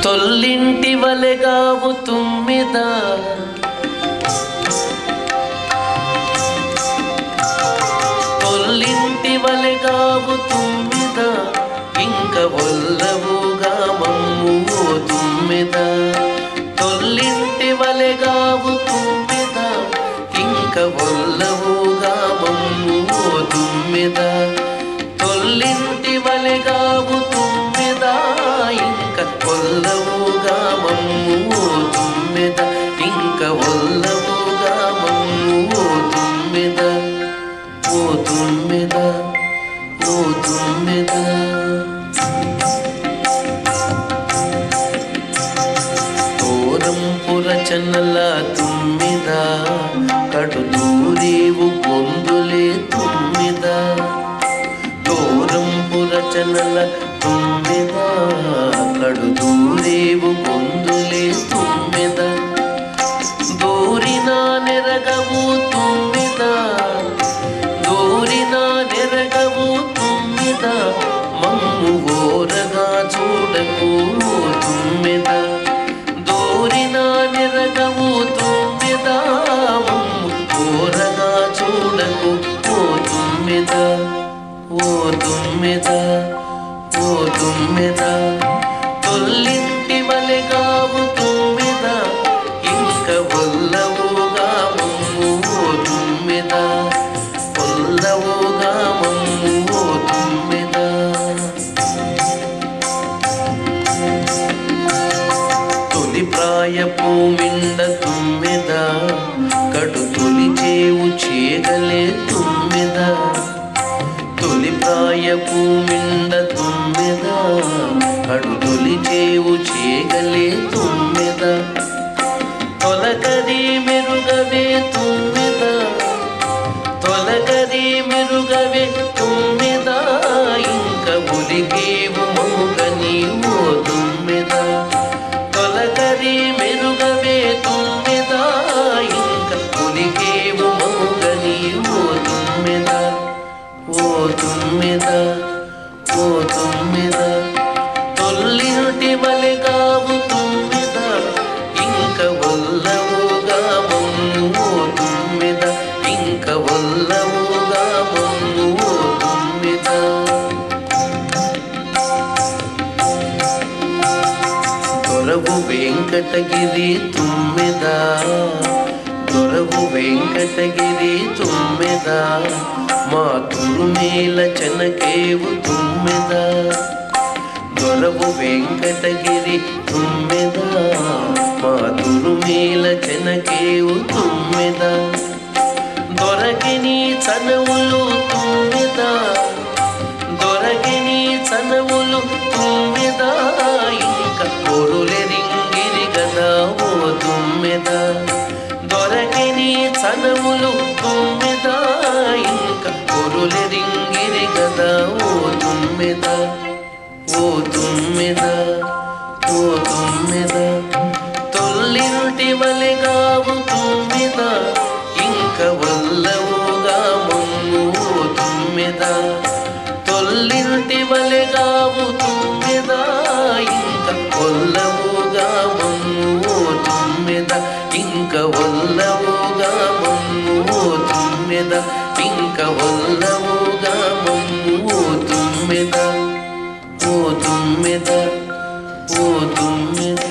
తొల్లింటి వలెగావు తుమ్మిద తొల్లింటి వలెగావు తుమ్మిద ఇంక వల్లవుగా మమ్ము ఓ తుమ్మిద తొల్లింటి వలెగావు తుమ్మిద ఇంక వల్లవుగా మమ్ము ఓ తుమ్మిద తొల్లింటి వలెగావు తుమ్మిద ఇంక వల్లవుగా మమ్ము ఓ తుమ్మిద ఇంక వల్లవుగా మమ్ము ఓ తుమ్మిద ఓ తుమ్మిద ఓ తుమ్మిద తోరంపుర చన్నల తుమ్మిద కడు దూరేవు గొందులే తుమ్మిద తోరంపుర చన్నల తుమ్మిద కడు దూరేవు గొందులే తుమ్మిద దూరిన నెరగవు తుమ్మిద దూరిన నెరగవు తుమ్మిద మమ్ము ఓరగా చూడకు తుమ్మిద దూరిన నెరగవు తుమ్మిద మమ్ము ఓరగా చూడకు ఓ తుమ్మిద ఓ తుమ్మిద ఓ తుమ్మిద తొల్లింటి వలెగావు తుమ్మిద ఇంక వల్లవుగా మమ్ము ఓ తుమ్మిద వల్లవుగా మమ్ము ఓ తుమ్మిద తొలి ప్రాయపు మిండ తుమ్మిద కడు తొలి చేవు చేయగలే తుమ్మిద తొలి ప్రాయపు మిండ తుమ్మిద కడు తొలి చేవు చేయగలే తుమ్మిద తొలకరి మెరుగవే తుమ్మిద తొలకరి మెరుగవే తుమ్మిద ఇంక ఉలిగేవు మముగని ఓ తుమ్మిద తొలకరి మెరుగవే తుమ్మిద ఇంక ఉలిగేవు మముగని ఓ తుమ్మిద ఓ తుమ్మిద ఓ తుమ్మిద తొల్లింటి వలెగావు తుమ్మిద ఇంక వల్లవుగా మమ్ము ఓ తుమ్మిద ఇంక వల్లవుగా మమ్ము ఓ తుమ్మిద దొరవు వెంకటగిరి తుమ్మిద దొరవు వెంకటగిరి తుమ్మిద మా తురుమేల చెనకేవు తుమ్మిద దొరవు వెంకటగిరి తుమ్మిద మా తురుమేల చెనకేవు తుమ్మిద దొరకిని చనువులు తుమ్మిద దొరకిని చనువులు తుమ్మిద ఇంక పొరులెరింగిరి గదా ఓ తుమ్మిద దొరకిని చనువులు తుమ్మిద ఇంక పొరులెరింగిరి గదా ఓ తుమ్మిద ఓ తుమ్మిద ఓ తుమ్మిద తొల్లింటి వలెగావు తుమ్మిద ఇంక వల్లవుగా మమ్ము ఓ తుమ్మిద తొల్లింటి వలెగావు తుమ్మిద ఇంక వల్లవుగా మమ్ము ఓ తుమ్మిద ఇంక వల్లవుగా మమ్ము ఓ తుమ్మిద ఇంక వల్లవుగా మమ్ము ఓ తుమ్మిద ఓ తుమ్మిద ఓ తుమ్మిద